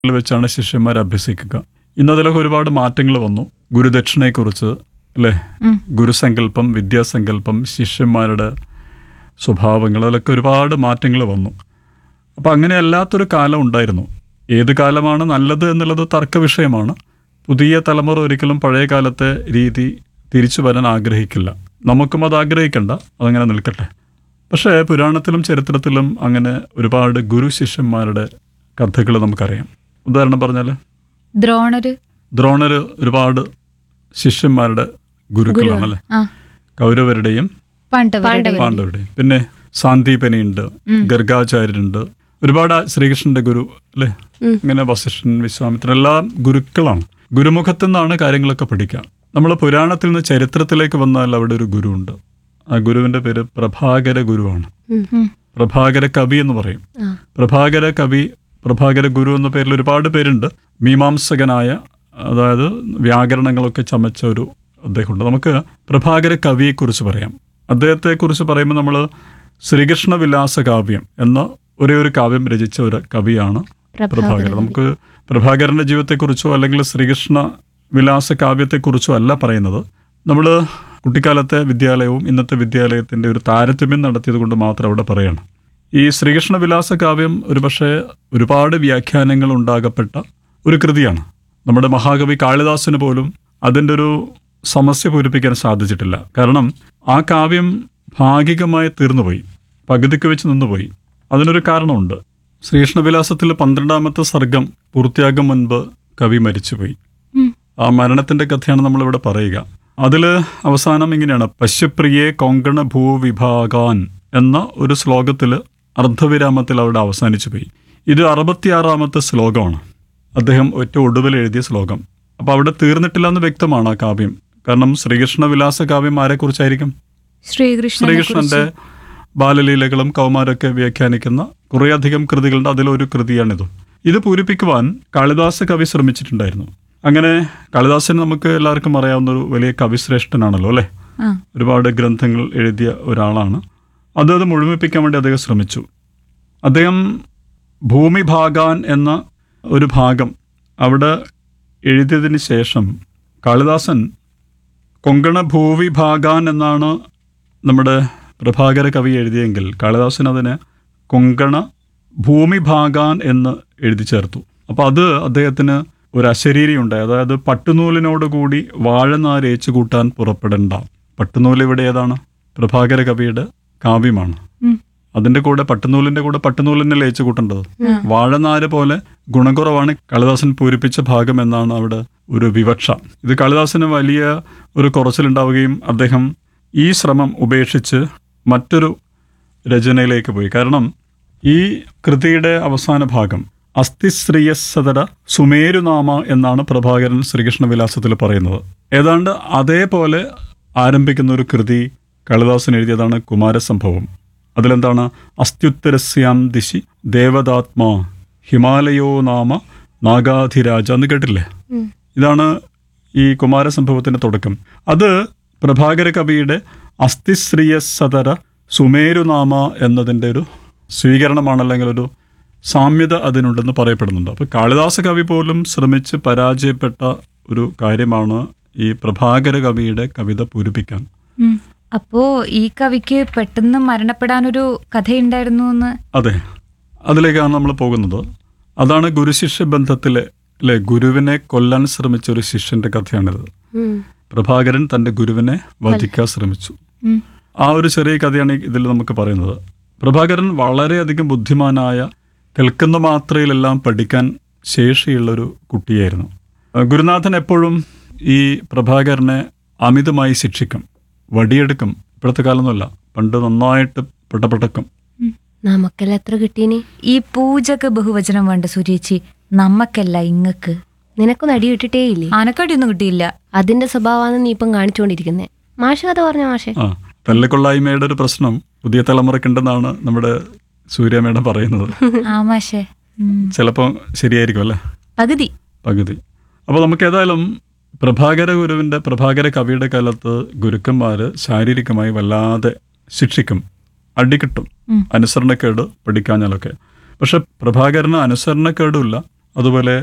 വെച്ചാണ് ശിഷ്യന്മാർ അഭ്യസിക്കുക ഇന്നതിലൊക്കെ ഒരുപാട് മാറ്റങ്ങൾ വന്നു ഗുരുദക്ഷിണയെക്കുറിച്ച് അല്ലേ ഉം. ഗുരുസങ്കല്പം വിദ്യാസങ്കല്പം ശിഷ്യന്മാരുടെ സ്വഭാവങ്ങൾ അതിലൊക്കെ ഒരുപാട് മാറ്റങ്ങൾ വന്നു അപ്പം അങ്ങനെ അല്ലാത്തൊരു കാലം ഉണ്ടായിരുന്നു ഏത് കാലമാണ് നല്ലത് എന്നുള്ളത് തർക്ക വിഷയമാണ് പുതിയ തലമുറ ഒരിക്കലും പഴയ കാലത്തെ രീതി തിരിച്ചു വരാൻ ആഗ്രഹിക്കില്ല നമുക്കും അത് ആഗ്രഹിക്കണ്ട അതങ്ങനെ നിൽക്കട്ടെ പക്ഷേ പുരാണത്തിലും ചരിത്രത്തിലും അങ്ങനെ ഒരുപാട് ഗുരു ശിഷ്യന്മാരുടെ കഥകൾ നമുക്കറിയാം ഉദാഹരണം പറഞ്ഞാൽ ദ്രോണര് ദ്രോണര് ഒരുപാട് ശിഷ്യന്മാരുടെ ഗുരുക്കളാണ് അല്ലേ ആ കൗരവരുടെയും പാണ്ഡവരുടെ പാണ്ഡവരുടെയും പിന്നെ സാന്ദീപനിയുണ്ട് ഗർഗാചാര്യരുണ്ട് ഒരുപാട് ശ്രീകൃഷ്ണന്റെ ഗുരു അല്ലേ ഇങ്ങനെ വസിഷ്ഠൻ വിശ്വാമിത്രൻ എല്ലാം ഗുരുക്കളാണ് ഗുരുമുഖത്തു നിന്നാണ് കാര്യങ്ങളൊക്കെ പഠിക്കുക നമ്മൾ പുരാണത്തിൽ നിന്ന് ചരിത്രത്തിലേക്ക് വന്നാൽ അവിടെ ഒരു ഗുരുവുണ്ട് ആ ഗുരുവിന്റെ പേര് പ്രഭാകര ഗുരുവാണ് ഉം. പ്രഭാകര കവി എന്ന് പറയും പ്രഭാകര കവി പ്രഭാകര ഗുരു എന്ന പേരിൽ ഒരുപാട് പേരുണ്ട് മീമാംസകനായ അതായത് വ്യാകരണങ്ങളൊക്കെ ചമച്ച ഒരു അദ്ദേഹമുണ്ട് നമുക്ക് പ്രഭാകര കവിയെക്കുറിച്ച് പറയാം അദ്ദേഹത്തെക്കുറിച്ച് പറയുമ്പോൾ നമ്മൾ ശ്രീകൃഷ്ണ വിലാസ കാവ്യം എന്ന ഒരേ ഒരു കാവ്യം രചിച്ച ഒരു കവിയാണ് പ്രഭാകരൻ നമുക്ക് പ്രഭാകരന്റെ ജീവിതത്തെക്കുറിച്ചോ അല്ലെങ്കിൽ ശ്രീകൃഷ്ണ വിലാസ കാവ്യത്തെക്കുറിച്ചോ അല്ല പറയുന്നത് നമ്മൾ കുട്ടിക്കാലത്തെ വിദ്യാലയവും ഇന്നത്തെ വിദ്യാലയത്തിന്റെ ഒരു താരതമ്യം നടത്തിയത് കൊണ്ട് മാത്രം അവിടെ പറയണം ഈ ശ്രീകൃഷ്ണ വിലാസ കാവ്യം ഒരുപക്ഷെ ഒരുപാട് വ്യാഖ്യാനങ്ങൾ ഉണ്ടാകപ്പെട്ട ഒരു കൃതിയാണ് നമ്മുടെ മഹാകവി കാളിദാസന് പോലും അതിൻ്റെ ഒരു സമസ്യ പൂരിപ്പിക്കാൻ സാധിച്ചിട്ടില്ല കാരണം ആ കാവ്യം ഭാഗികമായി തീർന്നുപോയി പകുതിക്ക് വെച്ച് നിന്നുപോയി അതിനൊരു കാരണമുണ്ട് ശ്രീകൃഷ്ണവിലാസത്തിൽ പന്ത്രണ്ടാമത്തെ സർഗം പൂർത്തിയാകും മുൻപ് കവി മരിച്ചുപോയി ഉം. ആ മരണത്തിന്റെ കഥയാണ് നമ്മളിവിടെ പറയുക അതിൽ അവസാനം ഇങ്ങനെയാണ് പശ്യപ്രിയെ കൊങ്കണ ഭൂവിഭാഗാൻ എന്ന ഒരു ശ്ലോകത്തിൽ അർദ്ധവിരാമത്തിൽ അവിടെ അവസാനിച്ചു പോയി ഇത് അറുപത്തിയാറാമത്തെ ശ്ലോകമാണ് അദ്ദേഹം ഏറ്റവും ഒടുവിൽ എഴുതിയ ശ്ലോകം അപ്പോൾ അവിടെ തീർന്നിട്ടില്ല എന്ന് വ്യക്തമാണ് ആ കാവ്യം കാരണം ശ്രീകൃഷ്ണ വിലാസ കാവ്യം ആരെക്കുറിച്ചായിരിക്കും ശ്രീകൃഷ്ണനെ ശ്രീകൃഷ്ണന്റെ ബാലലീലകളും കൗമാരൊക്കെ വ്യാഖ്യാനിക്കുന്ന കുറേയധികം കൃതികളുണ്ട് അതിലൊരു കൃതിയാണിത് ഇത് പൂരിപ്പിക്കുവാൻ കാളിദാസ കവി ശ്രമിച്ചിട്ടുണ്ടായിരുന്നു അങ്ങനെ കാളിദാസന് നമുക്ക് എല്ലാവർക്കും അറിയാവുന്ന ഒരു വലിയ കവിശ്രേഷ്ഠനാണല്ലോ അല്ലേ ആ ഒരുപാട് ഗ്രന്ഥങ്ങൾ എഴുതിയ ഒരാളാണ് അത് അത് മുഴുമിപ്പിക്കാൻ വേണ്ടി അദ്ദേഹം ശ്രമിച്ചു അദ്ദേഹം ഭൂമിഭാഗാൻ എന്ന ഒരു ഭാഗം അവിടെ എഴുതിയതിന് ശേഷം കാളിദാസൻ കൊങ്കണ ഭൂവിഭാഗാൻ എന്നാണ് നമ്മുടെ പ്രഭാകര കവി എഴുതിയെങ്കിൽ കാളിദാസൻ അതിന് കൊങ്കണ ഭൂമിഭാഗാൻ എന്ന് എഴുതി ചേർത്തു അപ്പോൾ അത് അദ്ദേഹത്തിന് ഒരു അശരീരി ഉണ്ടായി അതായത് പട്ടുനൂലിനോടുകൂടി വാഴനാര് ഏച്ചു കൂട്ടാൻ പുറപ്പെടേണ്ട പട്ടുനൂല് ഇവിടെ ഏതാണ് പ്രഭാകര കവിയുടെ കാവ്യമാണ് ഉം. അതിന്റെ കൂടെ പട്ടുനൂലിന്റെ കൂടെ പട്ടുനൂലിനെ ലയിച്ചു കൂട്ടേണ്ടത് വാഴനാര് പോലെ ഗുണകുറവാണ് കാളിദാസൻ പൂരിപ്പിച്ച ഭാഗം എന്നാണ് അവിടെ ഒരു വിവക്ഷ ഇത് കാളിദാസന് വലിയ ഒരു കുറച്ചിലുണ്ടാവുകയും അദ്ദേഹം ഈ ശ്രമം ഉപേക്ഷിച്ച് മറ്റൊരു രചനയിലേക്ക് പോയി കാരണം ഈ കൃതിയുടെ അവസാന ഭാഗം അസ്ഥിശ്രീയസതര സുമേരുനാമ എന്നാണ് പ്രഭാകരൻ ശ്രീകൃഷ്ണ വിലാസത്തിൽ പറയുന്നത് ഏതാണ്ട് അതേപോലെ ആരംഭിക്കുന്ന ഒരു കൃതി കാളിദാസൻ എഴുതിയതാണ് കുമാരസംഭവം അതിലെന്താണ് അസ്ത്യുത്തരസ്യാം ദിശി ദേവതാത്മാ ഹിമാലയോ നാമ നാഗാധിരാജ എന്ന് കേട്ടില്ലേ ഇതാണ് ഈ കുമാരസംഭവത്തിന്റെ തുടക്കം അത് പ്രഭാകര കവിയുടെ അസ്ഥിശ്രീയസതര സുമേരുനാമ എന്നതിൻ്റെ ഒരു സ്വീകരണമാണ് അല്ലെങ്കിൽ ഒരു സാമ്യത അതിനുണ്ടെന്ന് പറയപ്പെടുന്നുണ്ട് അപ്പോൾ കാളിദാസ കവി പോലും ശ്രമിച്ച് പരാജയപ്പെട്ട ഒരു കാര്യമാണ് ഈ പ്രഭാകര കവിയുടെ കവിത പൂരിപ്പിക്കാൻ ഉം. അപ്പോ ഈ കവിക്ക് പെട്ടെന്ന് മരണപ്പെടാനൊരു കഥയുണ്ടായിരുന്നു എന്ന് അതെ അതിലേക്കാണ് നമ്മൾ പോകുന്നത് അതാണ് ഗുരുശിഷ്യ ബന്ധത്തിലെ അല്ലെ ഗുരുവിനെ കൊല്ലാൻ ശ്രമിച്ച ഒരു ശിഷ്യന്റെ കഥയാണിത് പ്രഭാകരൻ തന്റെ ഗുരുവിനെ വധിക്കാൻ ശ്രമിച്ചു ഉം. ആ ഒരു ചെറിയ കഥയാണ് ഇതിൽ നമുക്ക് പറയുന്നത് പ്രഭാകരൻ വളരെയധികം ബുദ്ധിമാനായ കേൾക്കുന്ന മാത്രയിലെല്ലാം പഠിക്കാൻ ശേഷിയുള്ള ഒരു കുട്ടിയായിരുന്നു അഹ് ഗുരുനാഥൻ എപ്പോഴും ഈ പ്രഭാകരനെ അമിതമായി ശിക്ഷിക്കും വടിയെടുക്കും ഇപ്പോഴത്തെ കാലമൊന്നുമല്ല പണ്ട് നന്നായിട്ട് പെട്ടപ്പെട്ടക്കും നമുക്കെല്ലാം എത്ര കിട്ടീനി ഈ പൂജക്ക് ബഹുവചനം വേണ്ട സുരേച്ചി നമ്മക്കല്ല ഇങ്ങക്ക് നിനക്കൊന്നും അടി കിട്ടിട്ടേ ഇല്ലേ ആനക്കടിയൊന്നും കിട്ടിയില്ല അതിന്റെ സ്വഭാവമാണ് നീ ഇപ്പം കാണിച്ചുകൊണ്ടിരിക്കുന്നത് മാഷ് കഥ പറഞ്ഞ മാഷെ ആ തല്ലിക്കൊള്ളായ്മയുടെ ഒരു പ്രശ്നം പുതിയ തലമുറയ്ക്കുണ്ടെന്നാണ് നമ്മുടെ സൂര്യ മേഡം പറയുന്നത് ആ മാഷേ ഉം. ചിലപ്പോൾ ശരിയായിരിക്കും അല്ലേ പകുതി പകുതി അപ്പോൾ നമുക്ക് ഏതായാലും പ്രഭാകര ഗുരുവിൻ്റെ പ്രഭാകര കവിയുടെ കാലത്ത് ഗുരുക്കന്മാർ ശാരീരികമായി വല്ലാതെ ശിക്ഷിക്കും അടികിട്ടും ഉം. അനുസരണക്കേട് പഠിക്കാഞ്ഞാലൊക്കെ പക്ഷെ പ്രഭാകരന് അനുസരണക്കേടുമില്ല അതുപോലെ